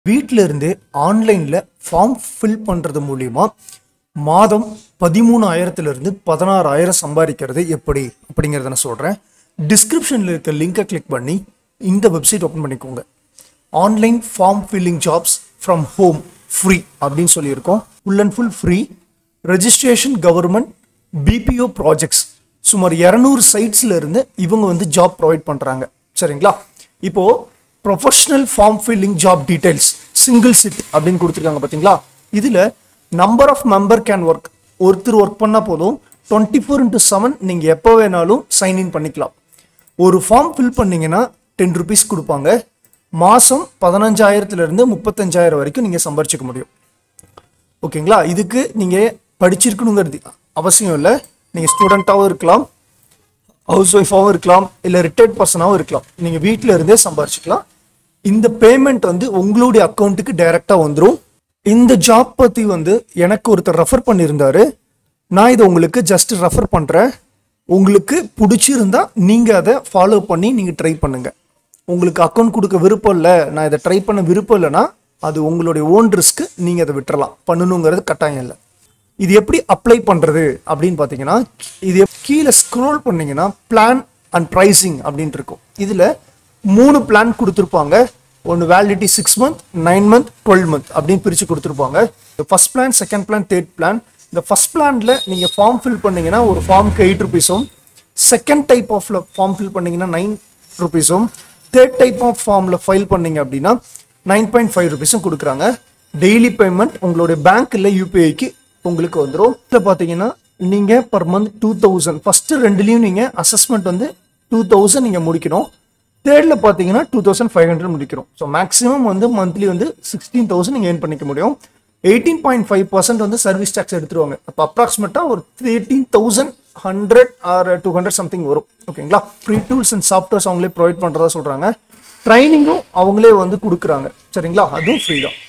வீட்டில இருந்தே ஆன்லைன்ல ஃபார்ம் ஃபில் பண்றது மூலியமா மாதம் பதிமூணாயிரத்துல இருந்து பதினாறாயிரம் சம்பாதிக்கிறது எப்படி அப்படிங்கிறத நான் சொல்றேன் டிஸ்கிரிப்ஷன்ல இருக்க லிங்கை கிளிக் பண்ணி இந்த வெப்சைட் ஓப்பன் பண்ணிக்கோங்க online form filling jobs from home free அப்படின்னு சொல்லியிருக்கோம் full and full free registration government BPO projects சுமார் இரநூறு சைட்ஸ்ல இருந்து இவங்க வந்து ஜாப் ப்ரொவைட் பண்றாங்க சரிங்களா இப்போ professional form filling job details single sheet அப்படின்னு கொடுத்துருக்காங்க பார்த்தீங்களா இதுல number of member can work ஒருத்தர் ஒர்க் பண்ணா போதும் டுவெண்ட்டி ஃபோர் இன்ட்டு செவன் நீங்க எப்போ வேணாலும் சைன் இன் பண்ணிக்கலாம் ஒரு ஃபார்ம் ஃபில் பண்ணீங்கன்னா டென் ருபீஸ் கொடுப்பாங்க மாசம் பதினஞ்சாயிரத்துல இருந்து முப்பத்தஞ்சாயிரம் வரைக்கும் நீங்க சம்பாரிச்சுக்க முடியும் ஓகேங்களா இதுக்கு நீங்க படிச்சிருக்கணுங்கிறது அவசியம் இல்லை நீங்க ஸ்டூடெண்ட்டாகவும் இருக்கலாம் ஹவுஸ் ஒய்ஃபாகவும் இருக்கலாம் இல்லை ரிட்டையர்ட் பர்சனாகவும் இருக்கலாம் நீங்க வீட்டில இருந்தே சம்பாரிச்சுக்கலாம் இந்த பேமெண்ட் வந்து உங்களுடைய அக்கௌண்ட்டுக்கு டைரக்டா வந்துடும் இந்த ஜாப் பத்தி வந்து எனக்கு ஒருத்தர் ரெஃபர் பண்ணியிருந்தாரு நான் இதை உங்களுக்கு ஜஸ்ட் ரெஃபர் பண்றேன் உங்களுக்கு பிடிச்சிருந்தா நீங்க அதை ஃபாலோ பண்ணி நீங்க ட்ரை பண்ணுங்க உங்களுக்கு அக்கௌண்ட் கொடுக்க விருப்பம் இல்லை நான் இதை ட்ரை பண்ண விருப்பம் இல்லைன்னா அது உங்களுடைய ஓன் ரிஸ்க் நீங்க அதை விட்டுறலாம் பண்ணணுங்கிறது கட்டாயம் இல்லை இது எப்படி அப்ளை பண்றது அப்படின்னு பார்த்தீங்கன்னா இது எப்- கீழே ஸ்க்ரோல் பண்ணீங்கன்னா பிளான் அண்ட் ப்ரைசிங் அப்படின்ட்டு இருக்கும் இதுல மூணு பிளான் கொடுத்துருப்பாங்க ஒன்று validity six month nine month twelve month அப்படின்னு பிரித்து கொடுத்துருப்பாங்க first plan second plan third plan இந்த ஃபர்ஸ்ட் பிளான்ல நீங்க ஃபார்ம் ஃபில் பண்ணீங்கன்னா ஒரு ஃபார்முக்கு எயிட் ருபீஸும் செகண்ட் டைப் ஆஃப்ல ஃபார்ம் ஃபில் பண்ணீங்கன்னா நைன் ருபீஸும் தேர்ட் டைப் ஆஃப் ஃபார்ம்ல ஃபைல் பண்ணீங்க அப்படின்னா நைன் பாயிண்ட் ஃபைவ் ருபீஸும் கொடுக்குறாங்க டெய்லி பேமெண்ட் உங்களுடைய பேங்க் இல்லை யூபிஐக்கு உங்களுக்கு வந்துடும் இதில் பார்த்தீங்கன்னா நீங்கள் per month two thousand first ரெண்டுலேயும் நீங்கள் அசஸ்மெண்ட் வந்து டூ தௌசண்ட் நீங்கள் முடிக்கணும் தேர்டில் பார்த்தீங்கன்னா டூ தௌசண்ட் ஃபைவ் ஹண்ட்ரட் முடிக்கிறோம் ஸோ மேக்ஸிமம் வந்து மந்த்லி வந்து சிக்ஸ்டீன் தௌசண்ட் நீங்கள் ஏர்ன் பண்ணிக்க முடியும் எயிட்டீன் பாயிண்ட் ஃபைவ் பர்சன்ட் வந்து சர்வீஸ் டேக்ஸ் எடுத்துருவாங்க அப்போ அப்ராக்சிமேட்டாக ஒரு thirteen thousand hundred or two hundred something வரும் ஓகேங்களா ஃப்ரீ டூல்ஸ் அண்ட் சாஃப்ட்வேர்ஸ் அவங்களே ப்ரொவைட் பண்ணுறதா சொல்கிறாங்க ட்ரைனிங்கும் அவங்களே வந்து கொடுக்குறாங்க சரிங்களா அதுவும் ஃப்ரீ தான்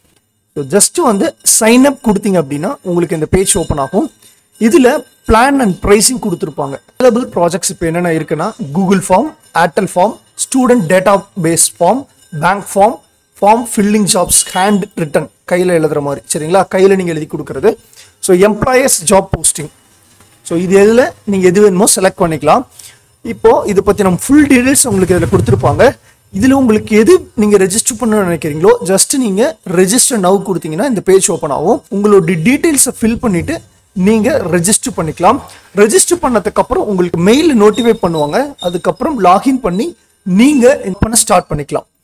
ஸோ ஜஸ்ட் வந்து சைன் அப் கொடுத்தீங்க அப்படின்னா உங்களுக்கு இந்த பேஜ் ஓப்பன் ஆகும் இதில் பிளான் அண்ட் ப்ரைஸிங் கொடுத்துருப்பாங்க அவைலபிள் ப்ராஜெக்ட்ஸ் இப்போ என்னென்ன இருக்குன்னா Google form Airtel form student data base form bank form form filling jobs hand written கையில் எழுதுற மாதிரி சரிங்களா கையில் நீங்கள் எழுதி கொடுக்குறது so employers job posting so இது எதில் நீங்கள் எது வேணுமோ செலக்ட் பண்ணிக்கலாம் இப்போ இதை பற்றி நம்ம ஃபுல் டீடைல்ஸ் உங்களுக்கு இதில் கொடுத்துருப்பாங்க இதில் உங்களுக்கு எது நீங்கள் ரெஜிஸ்டர் பண்ண நினைக்கிறீங்களோ ஜஸ்ட் நீங்கள் ரெஜிஸ்டர் நவ் கொடுத்தீங்கன்னா இந்த பேஜ் ஓப்பன் ஆகும் உங்களோட டீட்டெயில்ஸை ஃபில் பண்ணிட்டு நீங்கள் ரெஜிஸ்டர் பண்ணிக்கலாம் ரெஜிஸ்டர் பண்ணதுக்கு அப்புறம் உங்களுக்கு மெயில் நோட்டிஃபை பண்ணுவாங்க அதுக்கப்புறம் லாகின் பண்ணி நீங்கள் பண்ண ஸ்டார்ட் பண்ணிக்கலாம்